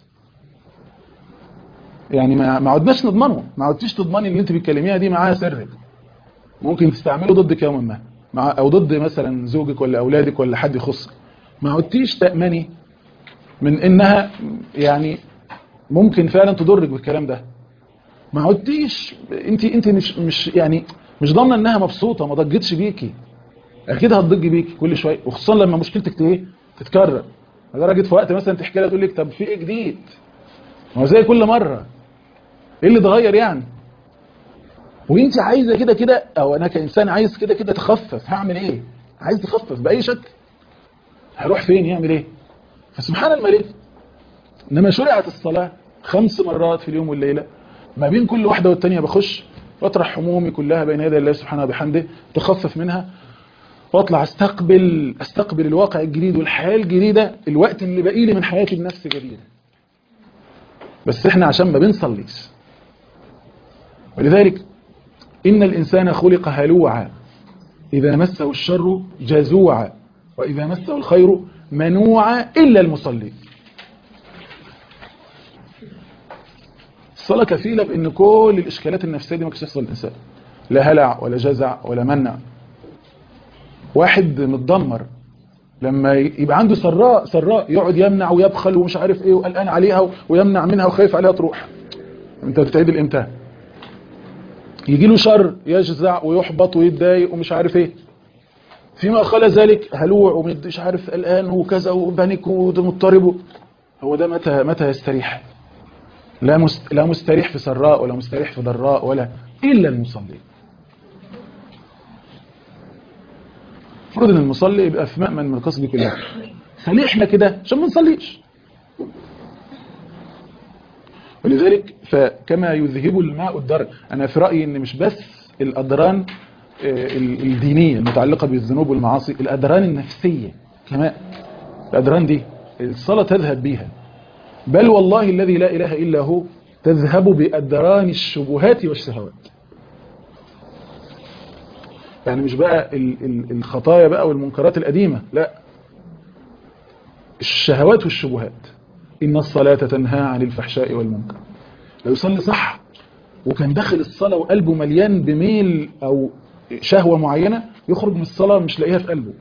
يعني ما ما عدناش نضمنه ما عدتيش تضمني اللي انت بتكلميها دي معاها سرك ممكن تستعمله ضدك يوما ما مع او ضد مثلا زوجك ولا اولادك ولا حد يخصك ما عدتيش تأمني من انها يعني ممكن فعلا تضرك بالكلام ده ما عدتيش انت انت مش مش يعني مش ضامنه انها مبسوطه ما ضجتش بيكي اكيد هتضج بيكي كل شويه وخصوصا لما مشكلتك ايه تتكرر لدرجه في وقت مثلا تحكي لها تقول لك طب في ايه جديد ما هو زي كل مره ايه اللي اتغير يعني وانت عايزه كده كده او انا كانسان عايز كده كده تخفف هعمل ايه عايز تخفف باي شكل هروح فين يعمل ايه فسبحان الملك انما شرعت الصلاه خمس مرات في اليوم والليله ما بين كل واحده والتانيه بخش واطرح همومي كلها بين يدي الله سبحانه وبحمده تخفف منها واطلع استقبل استقبل الواقع الجديد والحياه الجديده الوقت اللي باقي لي من حياتي بنفس جديده بس احنا عشان ما بنصليش ولذلك إن الإنسان خلق هلوعا إذا مسه الشر جزوعا وإذا مسه الخير منوعا إلا المصلي الصلاة كفيلة بأن كل الإشكالات النفسية دي ما كانش تحصل للإنسان لا هلع ولا جزع ولا منع واحد متدمر لما يبقى عنده سراء سراء يقعد يمنع ويبخل ومش عارف ايه وقلقان عليها ويمنع منها وخايف عليها تروح انت بتعيد الامتى يجي له شر يجزع ويحبط ويتضايق ومش عارف ايه فيما خلا ذلك هلوع ومش عارف قلقان وكذا وبانيك ومضطرب هو ده متى متى يستريح لا مست... لا مستريح في سراء ولا مستريح في ضراء ولا الا المصلي المفروض ان المصلي يبقى في مأمن من القصة دي كلها خليه احنا كده عشان ما نصليش ولذلك فكما يذهب الماء الدرن أنا في رأيي أن مش بس الأدران الدينية المتعلقة بالذنوب والمعاصي الأدران النفسية كمان الأدران دي الصلاة تذهب بيها بل والله الذي لا إله إلا هو تذهب بأدران الشبهات والشهوات يعني مش بقى الخطايا بقى والمنكرات القديمة لا الشهوات والشبهات إن الصلاة تنهى عن الفحشاء والمنكر لو يصلي صح وكان داخل الصلاة وقلبه مليان بميل أو شهوة معينة يخرج من الصلاة مش لاقيها في قلبه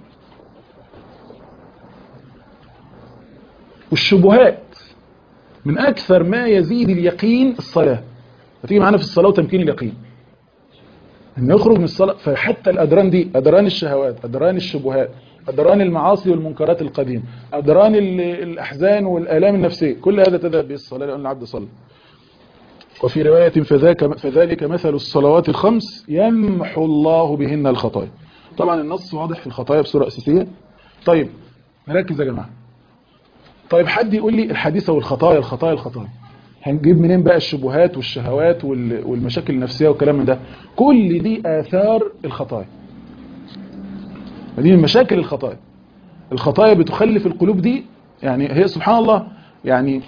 والشبهات من أكثر ما يزيد اليقين الصلاة هتيجي معانا في الصلاة وتمكين اليقين أن يخرج من الصلاة فحتى الأدران دي أدران الشهوات أدران الشبهات أدران المعاصي والمنكرات القديمة أدران الأحزان والآلام النفسية كل هذا تذهب به الصلاة لأن العبد صلى وفي رواية فذاك فذلك مثل الصلوات الخمس يمحو الله بهن الخطايا طبعا النص واضح في الخطايا بصورة أساسية طيب نركز يا جماعة طيب حد يقول لي الحديثة والخطايا الخطايا الخطايا هنجيب منين بقى الشبهات والشهوات والمشاكل النفسية والكلام من ده كل دي آثار الخطايا دي من مشاكل الخطايا الخطايا بتخلف القلوب دي يعني هي سبحان الله يعني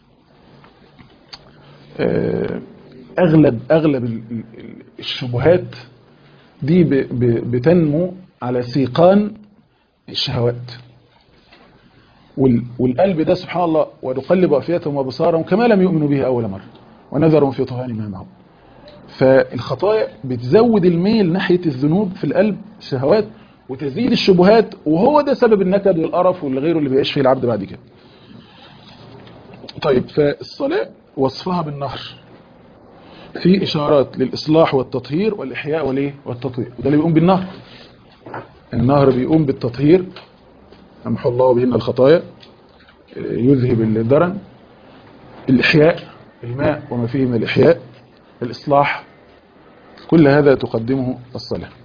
أغلب أغلب الشبهات دي بتنمو على سيقان الشهوات والقلب ده سبحان الله ونقلب أفئدتهم وبصارهم كما لم يؤمنوا به أول مرة ونذرهم في طغيانهم معهم فالخطايا بتزود الميل ناحية الذنوب في القلب الشهوات وتزيد الشبهات وهو ده سبب النكد والقرف واللي غيره اللي بيعيش فيه العبد بعد كده طيب فالصلاة وصفها بالنهر في إشارات للإصلاح والتطهير والإحياء والإيه والتطهير وده اللي بيقوم بالنهر النهر بيقوم بالتطهير أمحو الله بهن الخطايا يذهب الدرن الإحياء الماء وما فيه من الإحياء الإصلاح كل هذا تقدمه الصلاة